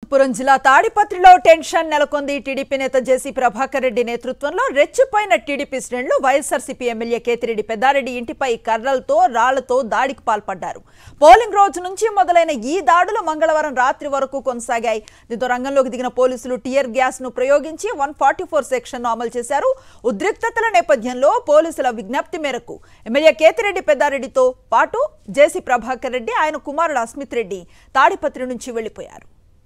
పురం జిల్లా తాడిపత్రిలో టెన్షన్ నెలకొంది టీడీపీ నేత జేసీ ప్రభాకర్ రెడ్డి నేతృత్వంలో రెచ్చిపోయిన టీడీపీ శ్రేణులు వైఎస్ఆర్సీపీ ఎమ్మెల్యే కేతిరెడ్డి పెద్దారెడ్డి ఇంటిపై కర్రలతో రాళ్లతో దాడికి పాల్పడ్డారు పోలింగ్ రోజు నుంచి మొదలైన ఈ దాడులు మంగళవారం రాత్రి వరకు కొనసాగాయి దీంతో రంగంలోకి దిగిన పోలీసులు టియర్ గ్యాస్ ను ప్రయోగించి వన్ ఫార్టీ ఫోర్ సెక్షన్ ను అమలు చేశారు ఉద్రిక్తతల నేపథ్యంలో పోలీసుల విజ్ఞప్తి మేరకు ఎమ్మెల్యే కేతిరెడ్డి పెద్దారెడ్డితో పాటు జేసీ ప్రభాకర్ రెడ్డి ఆయన కుమారుడు అస్మిత్ రెడ్డి తాడిపత్రి నుంచి వెళ్లిపోయారు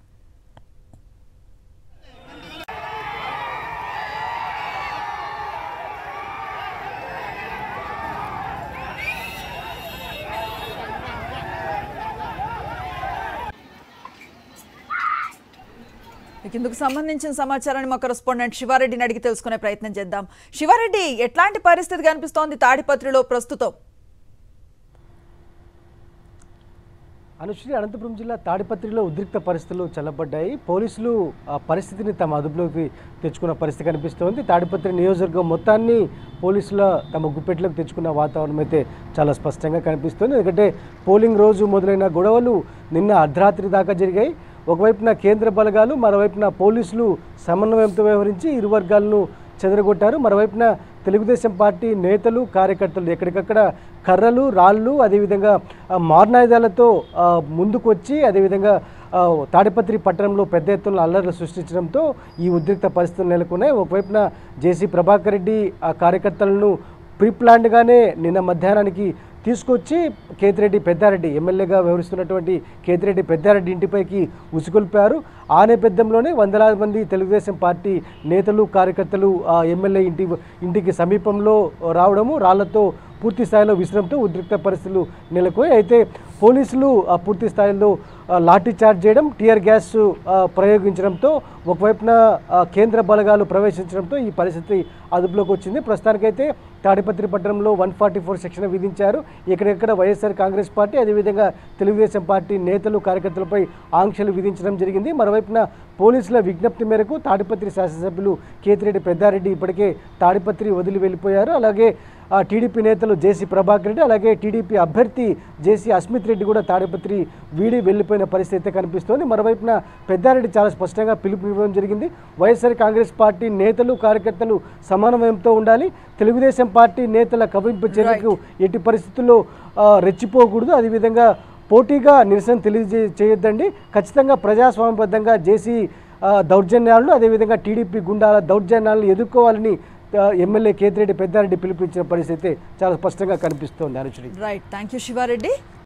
ఇక ఇందుకు సంబంధించిన సమాచారాన్ని మా కరెస్పాండెంట్ శివారెడ్డిని అడిగి తెలుసుకునే ప్రయత్నం చేద్దాం శివారెడ్డి ఎట్లాంటి పరిస్థితి కనిపిస్తోంది తాడిపత్రిలో ప్రస్తుతం అనుశ్రీ అనంతపురం జిల్లా తాడిపత్రిలో ఉద్రిక్త పరిస్థితులు చల్లబడ్డాయి పోలీసులు ఆ పరిస్థితిని తమ అదుపులోకి తెచ్చుకున్న పరిస్థితి కనిపిస్తోంది తాడిపత్రి నియోజకవర్గం మొత్తాన్ని పోలీసుల తమ గుప్పెట్లోకి తెచ్చుకున్న వాతావరణం అయితే చాలా స్పష్టంగా కనిపిస్తోంది ఎందుకంటే పోలింగ్ రోజు మొదలైన గొడవలు నిన్న అర్ధరాత్రి దాకా జరిగాయి ఒకవైపున కేంద్ర బలగాలు మరోవైపున పోలీసులు సమన్వయంతో వ్యవహరించి ఇరు వర్గాలను చెదరగొట్టారు మరోవైపున తెలుగుదేశం పార్టీ నేతలు కార్యకర్తలు ఎక్కడికక్కడ కర్రలు రాళ్ళు అదేవిధంగా ఆ, మారణాయుధాలతో ఆ, ముందుకు వచ్చి అదేవిధంగా ఆ, తాడిపత్రి పట్టణంలో పెద్ద ఎత్తున అల్లర్లు సృష్టించడంతో ఈ ఉద్రిక్త పరిస్థితులు నెలకొన్నాయి ఒకవైపున జేసీ ప్రభాకర్ రెడ్డి ఆ కార్యకర్తలను ప్రీప్లాన్డ్గానే నిన్న మధ్యాహ్నానికి తీసుకొచ్చి కేతిరెడ్డి పెద్దారెడ్డి ఎమ్మెల్యేగా వ్యవహరిస్తున్నటువంటి కేతిరెడ్డి పెద్దారెడ్డి ఇంటిపైకి ఉసుకొల్పారు ఆ నేపథ్యంలోనే వందలాది మంది తెలుగుదేశం పార్టీ నేతలు కార్యకర్తలు ఆ ఎమ్మెల్యే ఇంటి ఇంటికి సమీపంలో రావడము రాళ్లతో పూర్తి స్థాయిలో విసరంతో ఉద్రిక్త పరిస్థితులు నెలకొయి అయితే పోలీసులు ఆ పూర్తి స్థాయిలో ఆ, లాఠీ చార్జ్ చేయడం టియర్ గ్యాస్ ఆ, ప్రయోగించడంతో ఒకవైపున ఆ, కేంద్ర బలగాలు ప్రవేశించడంతో ఈ పరిస్థితి అదుపులోకి వచ్చింది ప్రస్తుతానికైతే తాడిపత్రి పట్టణంలో వన్ ఫార్టీ ఫోర్ సెక్షన్ విధించారు ఇక్కడెక్కడ వైఎస్ఆర్ కాంగ్రెస్ పార్టీ అదేవిధంగా తెలుగుదేశం పార్టీ నేతలు కార్యకర్తలపై ఆంక్షలు విధించడం జరిగింది మరోవైపున పోలీసుల విజ్ఞప్తి మేరకు తాడిపత్రి శాసనసభ్యులు కేతిరెడ్డి పెద్దారెడ్డి ఇప్పటికే తాడిపత్రి వదిలి వెళ్ళిపోయారు అలాగే ఆ టీడీపీ నేతలు జేసీ ప్రభాకర్ రెడ్డి అలాగే టీడీపీ అభ్యర్థి జేసీ అస్మిత్ రెడ్డి కూడా తాడిపత్రి వీడి వెళ్ళిపోయిన పరిస్థితి అయితే కనిపిస్తోంది మరోవైపున పెద్దారెడ్డి చాలా స్పష్టంగా పిలుపునివ్వడం జరిగింది వైఎస్ఆర్ కాంగ్రెస్ పార్టీ నేతలు కార్యకర్తలు సమన్వయంతో ఉండాలి తెలుగుదేశం పార్టీ నేతల కవింపు చర్యకు ఎట్టి పరిస్థితుల్లో ఆ, రెచ్చిపోకూడదు అదేవిధంగా పోటీగా నిరసన తెలియజే చేయొద్దండి ఖచ్చితంగా ప్రజాస్వామ్యబద్ధంగా జేసీ ఆ, దౌర్జన్యాలను అదేవిధంగా టీడీపీ గుండాల దౌర్జన్యాలను ఎదుర్కోవాలని ఆ, ఎమ్మెల్యే కేతిరెడ్డి పెద్దారెడ్డి పిలుపునిచ్చిన పరిస్థితి చాలా స్పష్టంగా కనిపిస్తోంది అనుచుడి రైట్ థ్యాంక్ యూ శివారెడ్డి